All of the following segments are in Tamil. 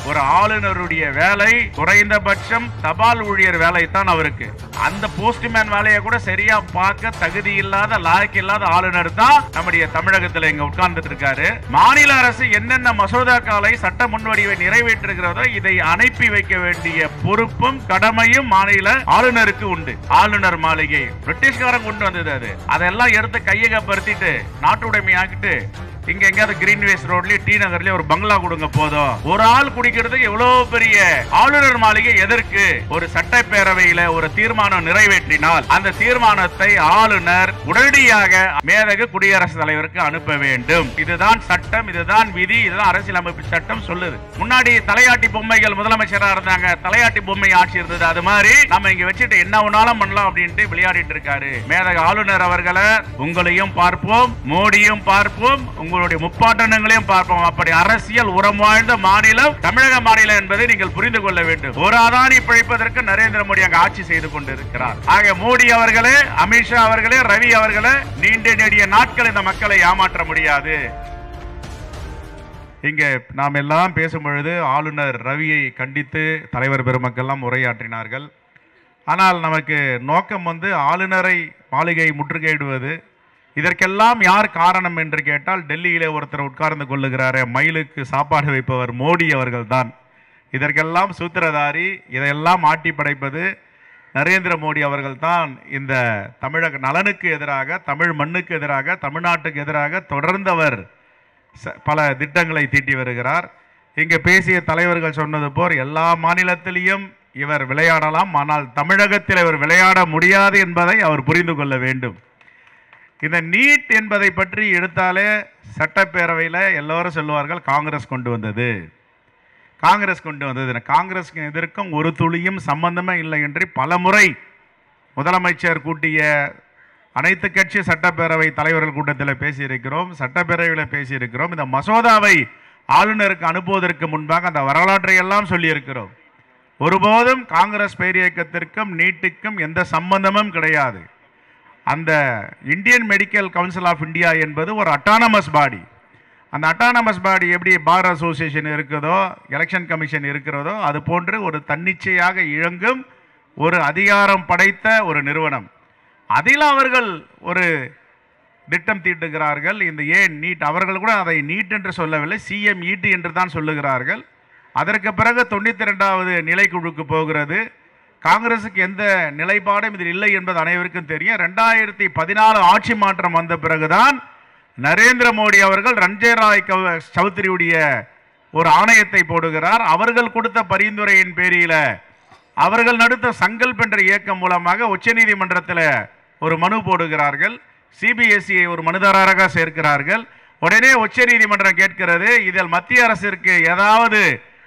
ஒரு ஆளுநருடைய வேலை குறைந்தபட்சம் தபால் ஊழியர் வேலை தான் அவருக்கு அந்த போஸ்ட்மேன் வேலையை கூட சரியா பார்க்க தகுதி இல்லாத லாய்க்கு இல்லாத ஆளுநர் தான் நம்முடைய தமிழகத்துல இங்க உட்கார்ந்துட்டு இருக்காரு மாநில அரசு என்னென்ன மசோதாக்களை சட்ட முன்வடிவை நிறைவேற்றுகிறதோ இதை அனுப்பி வைக்க வேண்டிய பொறுப்பும் கடமையும் மாநில ஆளுநருக்கு உண்டு ஆளுநர் மாளிகை பிரிட்டிஷ்காரன் கொண்டு வந்தது அது அதெல்லாம் எடுத்து கையகப்படுத்திட்டு நாட்டுடைமை ஆக்கிட்டு இங்க எங்கேயாவது கிரீன்வேஸ் ரோட்லயே டி நகர்லயே ஒரு பங்களா கொடுங்க போதும் ஒரு ஆள் குடிக்கிறதுக்கு எவ்வளவு பெரிய ஆளுநர் மாளிகை எதற்கு ஒரு சட்டப்பேரவையில ஒரு தீர்மானம் நிறைவேற்றினால் அந்த தீர்மானத்தை ஆளுநர் உடனடியாக மேதகு குடியரசுத் தலைவருக்கு அனுப்ப வேண்டும் இதுதான் சட்டம் இதுதான் விதி இதுதான் அரசியலமைப்பு சட்டம் சொல்லுது முன்னாடி தலையாட்டி பொம்மைகள் முதலமைச்சரா இருந்தாங்க தலையாட்டி பொம்மை ஆட்சி இருந்தது அது மாதிரி நம்ம இங்க வச்சுட்டு என்ன வேணாலும் பண்ணலாம் அப்படின்ட்டு விளையாடிட்டு இருக்காரு மேதக ஆளுநர் அவர்களை உங்களையும் பார்ப்போம் மோடியும் பார்ப்போம் உங்களுடைய முப்பாட்டனங்களையும் பார்ப்போம் அப்படி அரசியல் உரம் வாழ்ந்த மாநிலம் தமிழக மாநிலம் என்பதை நீங்கள் புரிந்து கொள்ள வேண்டும் ஒரு அதானி பிழைப்பதற்கு நரேந்திர மோடி அங்கு ஆட்சி செய்து கொண்டிருக்கிறார் ஆக மோடி அவர்களே அமித்ஷா அவர்களே ரவி அவர்களே நீண்ட நெடிய நாட்கள் இந்த மக்களை ஏமாற்ற முடியாது இங்கே நாம் எல்லாம் பேசும் பொழுது ஆளுநர் ரவியை கண்டித்து தலைவர் பெருமக்கள்லாம் உரையாற்றினார்கள் ஆனால் நமக்கு நோக்கம் வந்து ஆளுநரை மாளிகை முற்றுகையிடுவது இதற்கெல்லாம் யார் காரணம் என்று கேட்டால் டெல்லியிலே ஒருத்தர் உட்கார்ந்து கொள்ளுகிறாரே மயிலுக்கு சாப்பாடு வைப்பவர் மோடி அவர்கள்தான் இதற்கெல்லாம் சூத்திரதாரி இதையெல்லாம் ஆட்டி படைப்பது நரேந்திர மோடி அவர்கள்தான் இந்த தமிழக நலனுக்கு எதிராக தமிழ் மண்ணுக்கு எதிராக தமிழ்நாட்டுக்கு எதிராக தொடர்ந்தவர் ச- பல திட்டங்களை தீட்டி வருகிறார் இங்கே பேசிய தலைவர்கள் சொன்னது போல் எல்லா மாநிலத்திலையும் இவர் விளையாடலாம் ஆனால் தமிழகத்தில் இவர் விளையாட முடியாது என்பதை அவர் புரிந்து கொள்ள வேண்டும் இந்த நீட் என்பதை பற்றி எடுத்தாலே சட்டப்பேரவையில் எல்லோரும் சொல்லுவார்கள் காங்கிரஸ் கொண்டு வந்தது காங்கிரஸ் கொண்டு வந்தது காங்கிரஸ்க்கு எதிர்க்கும் ஒரு துளியும் சம்பந்தமே இல்லை என்று பல முறை முதலமைச்சர் கூட்டிய அனைத்து கட்சி சட்டப்பேரவை தலைவர்கள் கூட்டத்தில் பேசியிருக்கிறோம் சட்டப்பேரவையில் பேசியிருக்கிறோம் இந்த மசோதாவை ஆளுநருக்கு அனுப்புவதற்கு முன்பாக அந்த வரலாற்றை எல்லாம் சொல்லியிருக்கிறோம் ஒருபோதும் காங்கிரஸ் பேரியக்கத்திற்கும் நீட்டுக்கும் எந்த சம்பந்தமும் கிடையாது அந்த Indian medical council of India என்பது ஒரு அட்டானமஸ் பாடி அந்த அட்டானமஸ் பாடி எப்படி பார் அசோசியேஷன் இருக்குதோ எலெக்ஷன் கமிஷன் இருக்கிறதோ அது போன்று ஒரு தன்னிச்சையாக இயங்கும் ஒரு அதிகாரம் படைத்த ஒரு நிறுவனம் அதில் அவர்கள் ஒரு திட்டம் தீட்டுகிறார்கள் இந்த ஏன் நீட் அவர்கள் கூட அதை நீட் என்று சொல்லவில்லை சிஎம் ஈட்டு என்று தான் சொல்லுகிறார்கள் அதற்கு பிறகு தொண்ணூற்றி ரெண்டாவது நிலைக்குழுக்கு போகிறது காங்கிரசுக்கு எந்த நிலைப்பாடும் இதில் இல்லை என்பது அனைவருக்கும் தெரியும் ரெண்டாயிரத்தி பதினாலு ஆட்சி மாற்றம் வந்த பிறகுதான் நரேந்திர மோடி அவர்கள் ரஞ்சய் ராய் கவ- சௌத்ரியுடைய ஒரு ஆணையத்தை போடுகிறார் அவர்கள் கொடுத்த பரிந்துரையின் பேரில அவர்கள் நடுத்த சங்கல்ப் என்ற இயக்கம் மூலமாக உச்சநீதிமன்றத்தில் ஒரு மனு போடுகிறார்கள் சிபிஎஸ்சியை ஒரு மனுதாரராக சேர்க்கிறார்கள் உடனே உச்சநீதிமன்றம் கேட்கிறது இதில் மத்திய அரசிற்கு ஏதாவது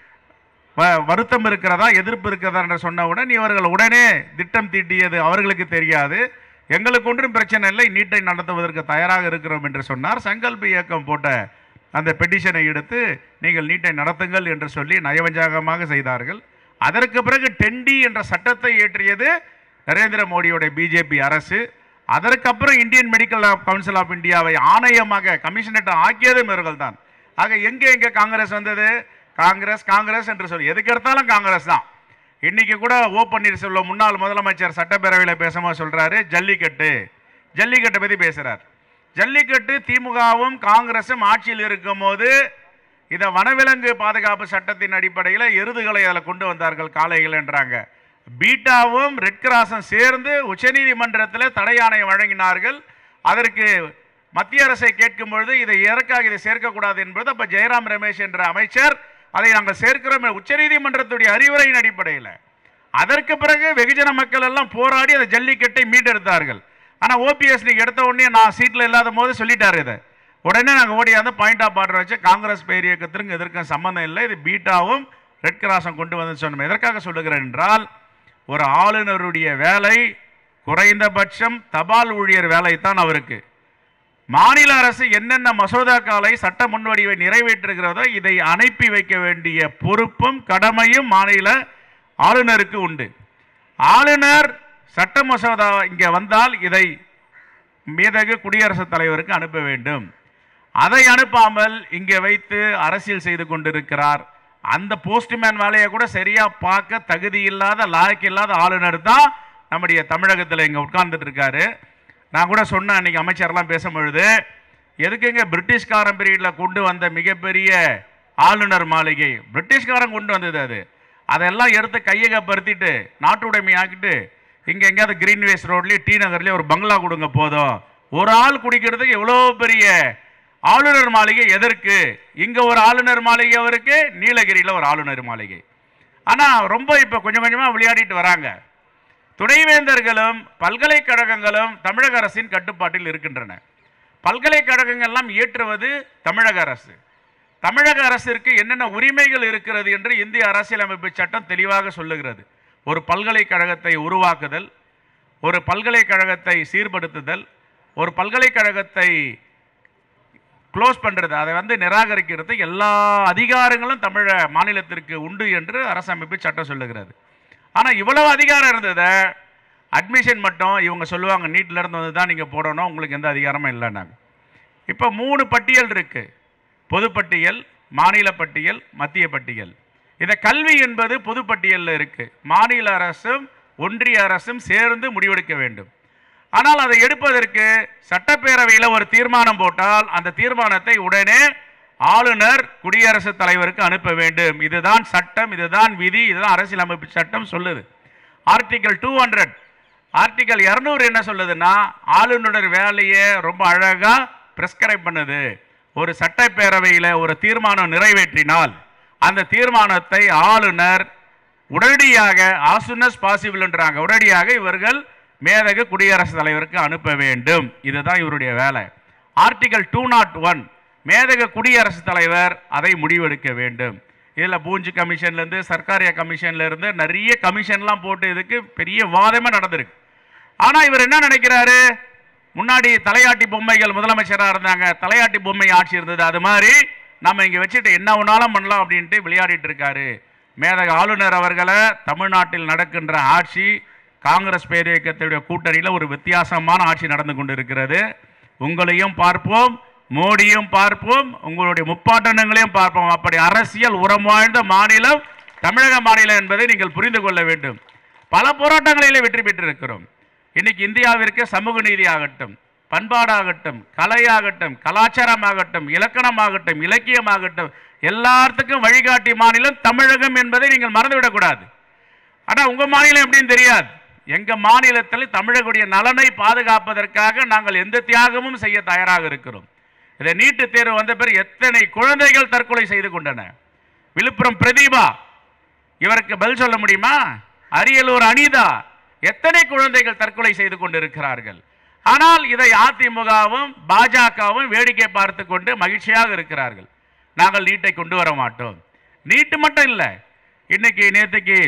வ- வருத்தம் இருக்கிறதா எதிர்ப்பு இருக்கிறதா என்று சொன்னவுடன் இவர்கள் உடனே திட்டம் தீட்டியது அவர்களுக்கு தெரியாது எங்களுக்கு ஒன்றும் பிரச்சனை இல்லை நீட்டை நடத்துவதற்கு தயாராக இருக்கிறோம் என்று சொன்னார் சங்கல்ப இயக்கம் போட்ட அந்த பெட்டிஷனை எடுத்து நீங்கள் நீட்டை நடத்துங்கள் என்று சொல்லி நயவஞ்சகமாக செய்தார்கள் அதற்கு பிறகு டெண்டி என்ற சட்டத்தை இயற்றியது நரேந்திர மோடியோட பிஜேபி அரசு அதற்கப்புறம் இந்தியன் மெடிக்கல் கவுன்சில் ஆஃப் இந்தியாவை ஆணையமாக கமிஷனேட் ஆக்கியதும் இவர்கள் தான் ஆக எங்கே எங்கே காங்கிரஸ் வந்தது காங்கிரஸ் காங்கிரஸ் என்று சொல்லி எதுக்கு எடுத்தாலும் காங்கிரஸ் தான் இன்னைக்கு கூட ஓ பன்னீர்செல்வம் முன்னாள் முதலமைச்சர் சட்டப்பேரவையில் பேசும்போது சொல்றாரு ஜல்லிக்கட்டு ஜல்லிக்கட்டை பற்றி பேசுறார் ஜல்லிக்கட்டு திமுகவும் காங்கிரஸும் ஆட்சியில் இருக்கும்போது இதை வனவிலங்கு பாதுகாப்பு சட்டத்தின் அடிப்படையில் எருதுகளை அதில் கொண்டு வந்தார்கள் காளைகள் என்றாங்க பீட்டாவும் ரெட் கிராஸும் சேர்ந்து உச்சநீதிமன்றத்தில் தடை ஆணையம் வழங்கினார்கள் அதற்கு மத்திய அரசை கேட்கும் பொழுது இதை எதற்காக இதை சேர்க்கக்கூடாது என்பது அப்போ ஜெயராம் ரமேஷ் என்ற அமைச்சர் அதை நாங்கள் சேர்க்கிறோம் என்ற உச்சநீதிமன்றத்துடைய அறிவுரையின் அடிப்படையில் அதற்கு பிறகு வெகுஜன மக்கள் எல்லாம் போராடி அந்த ஜல்லிக்கட்டை மீட்டெடுத்தார்கள் ஆனால் ஓபிஎஸ் நீங்க எடுத்த உடனே நான் சீட்டில் இல்லாத போது சொல்லிட்டாரு இதை உடனே நாங்கள் ஓடியாந்து பாயிண்ட் ஆஃப் ஆர்டர் வச்சு காங்கிரஸ் பேர் இயக்கத்திற்கு எதற்கும் சம்பந்தம் இல்லை இது பீட்டாவும் ரெட் கிராஸும் கொண்டு வந்து சொன்னோம் எதற்காக சொல்லுகிறேன் என்றால் ஒரு ஆளுநருடைய வேலை குறைந்தபட்சம் தபால் ஊழியர் வேலை தான் அவருக்கு மாநில அரசு என்னென்ன மசோதாக்களை சட்ட முன்வடிவை நிறைவேற்றுகிறதோ இதை அனுப்பி வைக்க வேண்டிய பொறுப்பும் கடமையும் மாநில ஆளுநருக்கு உண்டு ஆளுநர் சட்ட மசோதா இங்கே வந்தால் இதை மீதகு குடியரசுத் தலைவருக்கு அனுப்ப வேண்டும் அதை அனுப்பாமல் இங்கே வைத்து அரசியல் செய்து கொண்டிருக்கிறார் அந்த போஸ்ட்மேன் வேலையை கூட சரியா பார்க்க தகுதி இல்லாத லாய்க்கு இல்லாத ஆளுநர் தான் நம்முடைய தமிழகத்தில் இங்கே உட்கார்ந்துட்டு இருக்காரு நான் கூட சொன்னேன் அன்னைக்கு அமைச்சர்லாம் பேசும்பொழுது எதுக்குங்க பிரிட்டிஷ்காரன் பீரியடில் கொண்டு வந்த மிகப்பெரிய ஆளுநர் மாளிகை பிரிட்டிஷ்காரன் கொண்டு வந்தது அது அதெல்லாம் எடுத்து கையகப்படுத்திட்டு நாட்டுடைமை ஆக்கிட்டு இங்கே எங்கேயாவது கிரீன்வேஸ் ரோட்லேயே டி நகர்லேயே ஒரு பங்களா கொடுங்க போதும் ஒரு ஆள் குடிக்கிறதுக்கு எவ்வளோ பெரிய ஆளுநர் மாளிகை எதற்கு இங்கே ஒரு ஆளுநர் மாளிகை அவருக்கு நீலகிரியில் ஒரு ஆளுநர் மாளிகை ஆனால் ரொம்ப இப்போ கொஞ்சம் கொஞ்சமாக விளையாடிட்டு வராங்க துணைவேந்தர்களும் பல்கலைக்கழகங்களும் தமிழக அரசின் கட்டுப்பாட்டில் இருக்கின்றன பல்கலைக்கழகங்கள்லாம் இயற்றுவது தமிழக அரசு தமிழக அரசிற்கு என்னென்ன உரிமைகள் இருக்கிறது என்று இந்திய அரசியலமைப்பு சட்டம் தெளிவாக சொல்லுகிறது ஒரு பல்கலைக்கழகத்தை உருவாக்குதல் ஒரு பல்கலைக்கழகத்தை சீர்படுத்துதல் ஒரு பல்கலைக்கழகத்தை க்ளோஸ் பண்ணுறது அதை வந்து நிராகரிக்கிறது எல்லா அதிகாரங்களும் தமிழ மாநிலத்திற்கு உண்டு என்று அரசமைப்பு சட்டம் சொல்லுகிறது ஆனால் இவ்வளவு அதிகாரம் இருந்ததை அட்மிஷன் மட்டும் இவங்க சொல்லுவாங்க நீட்ல இருந்து வந்து தான் நீங்கள் போடணும் உங்களுக்கு எந்த அதிகாரமும் இல்லைன்னாங்க இப்போ மூணு பட்டியல் இருக்கு பொதுப்பட்டியல் மாநில பட்டியல் மத்திய பட்டியல் இந்த கல்வி என்பது பொதுப்பட்டியலில் இருக்கு மாநில அரசும் ஒன்றிய அரசும் சேர்ந்து முடிவெடுக்க வேண்டும் ஆனால் அதை எடுப்பதற்கு சட்டப்பேரவையில் ஒரு தீர்மானம் போட்டால் அந்த தீர்மானத்தை உடனே ஆளுநர் குடியரசுத் தலைவருக்கு அனுப்ப வேண்டும் இதுதான் சட்டம் இதுதான் விதி இதுதான் அரசியலமைப்பு சட்டம் சொல்லுது ஆர்டிகல் டூ ஹண்ட்ரட் ஆர்டிகல் இரநூறு என்ன சொல்லுதுன்னா ஆளுநர் வேலையை ரொம்ப அழகா பிரெஸ்கிரைப் பண்ணுது ஒரு சட்டப்பேரவையில் ஒரு தீர்மானம் நிறைவேற்றினால் அந்த தீர்மானத்தை ஆளுநர் உடனடியாக ஆசுனஸ் பாசிபிள்ன்றாங்க உடனடியாக இவர்கள் மேதகு குடியரசுத் தலைவருக்கு அனுப்ப வேண்டும் இதுதான் இவருடைய வேலை ஆர்டிகல் டூ நாட் ஒன் மேதக குடியரசுத் தலைவர் அதை முடிவெடுக்க வேண்டும் இதில் பூஞ்சு கமிஷன்லேருந்து சர்க்காரிய கமிஷன்ல இருந்து நிறைய கமிஷன்லாம் போட்டு இதுக்கு பெரிய வாதமே நடந்திருக்கு ஆனால் இவர் என்ன நினைக்கிறாரு முன்னாடி தலையாட்டி பொம்மைகள் முதலமைச்சராக இருந்தாங்க தலையாட்டி பொம்மை ஆட்சி இருந்தது அது மாதிரி நம்ம இங்கே வச்சுட்டு என்ன வேணாலும் பண்ணலாம் அப்படின்ட்டு விளையாடிட்டு இருக்காரு மேதக ஆளுநர் அவர்களை தமிழ்நாட்டில் நடக்கின்ற ஆட்சி காங்கிரஸ் பேரியக்கத்துடைய கூட்டணியில் ஒரு வித்தியாசமான ஆட்சி நடந்து கொண்டிருக்கிறது உங்களையும் பார்ப்போம் மோடியும் பார்ப்போம் உங்களுடைய முப்பாட்டனங்களையும் பார்ப்போம் அப்படி அரசியல் உரம் வாழ்ந்த மாநிலம் தமிழக மாநிலம் என்பதை நீங்கள் புரிந்து கொள்ள வேண்டும் பல போராட்டங்களிலே வெற்றி பெற்றிருக்கிறோம் இன்னைக்கு இந்தியாவிற்கு சமூக நீதி ஆகட்டும் பண்பாடாகட்டும் கலையாகட்டும் கலாச்சாரமாகட்டும் இலக்கணமாகட்டும் இலக்கியமாகட்டும் எல்லாத்துக்கும் வழிகாட்டி மாநிலம் தமிழகம் என்பதை நீங்கள் மறந்துவிடக்கூடாது ஆனா உங்க மாநிலம் எப்படின்னு தெரியாது எங்க மாநிலத்தில் தமிழர்களுடைய நலனை பாதுகாப்பதற்காக நாங்கள் எந்த தியாகமும் செய்ய தயாராக இருக்கிறோம் இதை நீட்டு தேர்வு வந்த பிறகு எத்தனை குழந்தைகள் தற்கொலை செய்து கொண்டன விழுப்புரம் பிரதீபா இவருக்கு பதில் சொல்ல முடியுமா அரியலூர் அனிதா எத்தனை குழந்தைகள் தற்கொலை செய்து கொண்டிருக்கிறார்கள் ஆனால் இதை அதிமுகவும் பாஜகவும் வேடிக்கை பார்த்து கொண்டு மகிழ்ச்சியாக இருக்கிறார்கள் நாங்கள் நீட்டை கொண்டு வர மாட்டோம் நீட்டு மட்டும் இல்லை இன்னைக்கு நேற்றுக்கு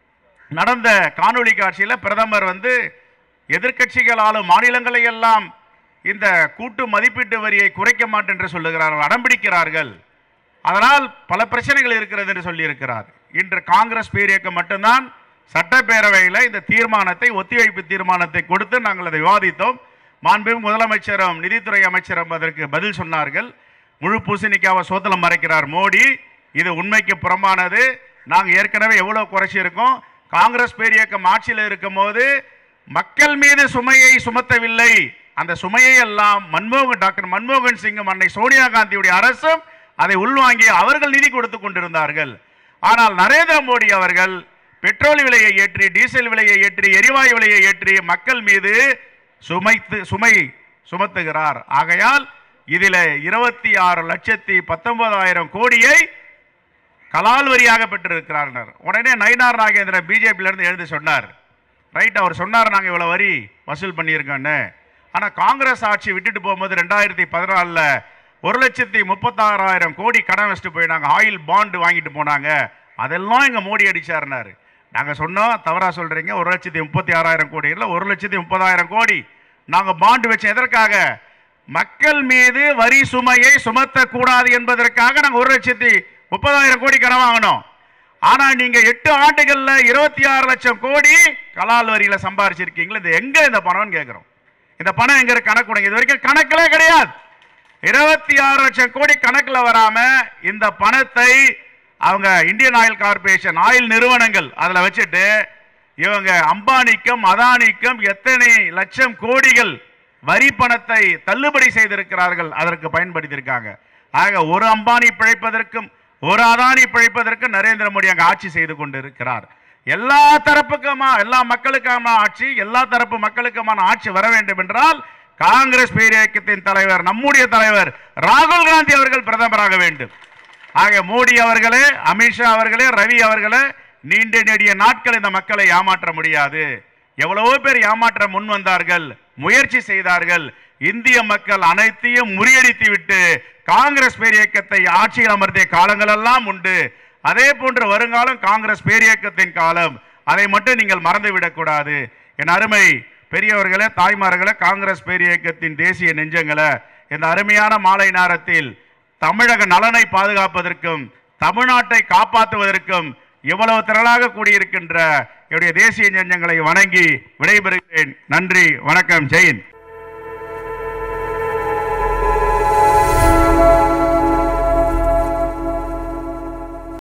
நடந்த காணொளி காட்சியில் பிரதமர் வந்து எதிர்க்கட்சிகள் ஆளும் மாநிலங்களை எல்லாம் இந்த கூட்டு மதிப்பீட்டு வரியை குறைக்க மாட்டேன் என்று சொல்லுகிறார்கள் அடம்பிடிக்கிறார்கள் அதனால் பல பிரச்சனைகள் இருக்கிறது என்று சொல்லியிருக்கிறார் இன்று காங்கிரஸ் பேரியக்கம் மட்டும்தான் சட்டப்பேரவையில் இந்த தீர்மானத்தை ஒத்திவைப்பு தீர்மானத்தை கொடுத்து நாங்கள் அதை விவாதித்தோம் மாண்புமிகு முதலமைச்சரும் நிதித்துறை அமைச்சரும் அதற்கு பதில் சொன்னார்கள் முழு பூசணிக்காவை சோத்தலம் மறைக்கிறார் மோடி இது உண்மைக்கு புறம்பானது நாங்கள் ஏற்கனவே எவ்வளோ குறைச்சிருக்கோம் காங்கிரஸ் பேரியக்கம் ஆட்சியில் இருக்கும்போது மக்கள் மீது சுமையை சுமத்தவில்லை அந்த சுமையை எல்லாம் மன்மோகன் டாக்டர் மன்மோகன் சிங்கும் அன்னை சோனியா காந்தியுடைய அரசும் அதை உள்வாங்கி அவர்கள் நிதி கொடுத்து கொண்டிருந்தார்கள் ஆனால் நரேந்திர மோடி அவர்கள் பெட்ரோல் விலையை ஏற்றி டீசல் விலையை ஏற்றி எரிவாயு விலையை ஏற்றி மக்கள் மீது சுமைத்து சுமை சுமத்துகிறார் ஆகையால் இதில் இருபத்தி ஆறு லட்சத்தி பத்தொன்பதாயிரம் கோடியை கலால் வரியாக பெற்றிருக்கிறார்கள் உடனே நயினார் நாகேந்திரன் பிஜேபியிலேருந்து எழுந்து சொன்னார் ரைட் அவர் சொன்னார் நாங்கள் இவ்வளோ வரி வசூல் பண்ணியிருக்கோன்னு ஆனால் காங்கிரஸ் ஆட்சி விட்டுட்டு போகும்போது ரெண்டாயிரத்தி பதினாலில் ஒரு லட்சத்தி முப்பத்தாறாயிரம் கோடி கடன் வச்சுட்டு போயினாங்க ஆயில் பாண்டு வாங்கிட்டு போனாங்க அதெல்லாம் இங்கே மோடி அடிச்சாருனாரு நாங்கள் சொன்னோம் தவறாக சொல்கிறீங்க ஒரு லட்சத்தி முப்பத்தி ஆறாயிரம் கோடி இல்லை ஒரு லட்சத்தி முப்பதாயிரம் கோடி நாங்கள் பாண்டு வச்சோம் எதற்காக மக்கள் மீது வரி சுமையை சுமத்தக்கூடாது என்பதற்காக நாங்கள் ஒரு லட்சத்தி முப்பதாயிரம் கோடி கடன் வாங்கினோம் ஆனா நீங்க எட்டு ஆண்டுகள்ல இருபத்தி ஆறு லட்சம் கோடி கலால் வரியில சம்பாரிச்சிருக்கீங்களா இது எங்க இந்த பணம்னு கேட்கிறோம் இந்த பணம் எங்க இருக்கு கணக்கு கொடுங்க இது வரைக்கும் கணக்கிலே கிடையாது இருபத்தி ஆறு லட்சம் கோடி கணக்குல வராம இந்த பணத்தை அவங்க இந்தியன் ஆயில் கார்பரேஷன் ஆயில் நிறுவனங்கள் அதில் வச்சுட்டு இவங்க அம்பானிக்கும் அதானிக்கும் எத்தனை லட்சம் கோடிகள் வரி பணத்தை தள்ளுபடி செய்திருக்கிறார்கள் அதற்கு பயன்படுத்தியிருக்காங்க ஆக ஒரு அம்பானி பிழைப்பதற்கும் ஒரு அதானி பிழைப்பதற்கும் நரேந்திர மோடி அங்க ஆட்சி செய்து கொண்டிருக்கிறார் எல்லா தரப்புக்குமா எல்லா மக்களுக்கான ஆட்சி எல்லா தரப்பு மக்களுக்குமான ஆட்சி வர வேண்டும் என்றால் காங்கிரஸ் பேரியக்கத்தின் தலைவர் நம்முடைய தலைவர் ராகுல் காந்தி அவர்கள் பிரதமராக வேண்டும் ஆக மோடி அவர்களே அமித்ஷா அவர்களே ரவி அவர்களே நீண்ட நெடிய நாட்கள் இந்த மக்களை ஏமாற்ற முடியாது எவ்வளவோ பேர் ஏமாற்ற முன் வந்தார்கள் முயற்சி செய்தார்கள் இந்திய மக்கள் அனைத்தையும் முறியடித்து விட்டு காங்கிரஸ் பேரியக்கத்தை ஆட்சியில் அமர்த்திய காலங்கள் எல்லாம் உண்டு அதே போன்று வருங்காலம் காங்கிரஸ் பேரியக்கத்தின் காலம் அதை மட்டும் நீங்கள் மறந்துவிடக் கூடாது என் அருமை பெரியவர்களே தாய்மார்களே காங்கிரஸ் பேரியக்கத்தின் தேசிய நெஞ்சங்களே இந்த அருமையான மாலை நேரத்தில் தமிழக நலனை பாதுகாப்பதற்கும் தமிழ்நாட்டை காப்பாற்றுவதற்கும் இவ்வளவு திரளாக கூடியிருக்கின்ற என்னுடைய தேசிய நெஞ்சங்களை வணங்கி விடைபெறுகிறேன் நன்றி வணக்கம் ஜெயின்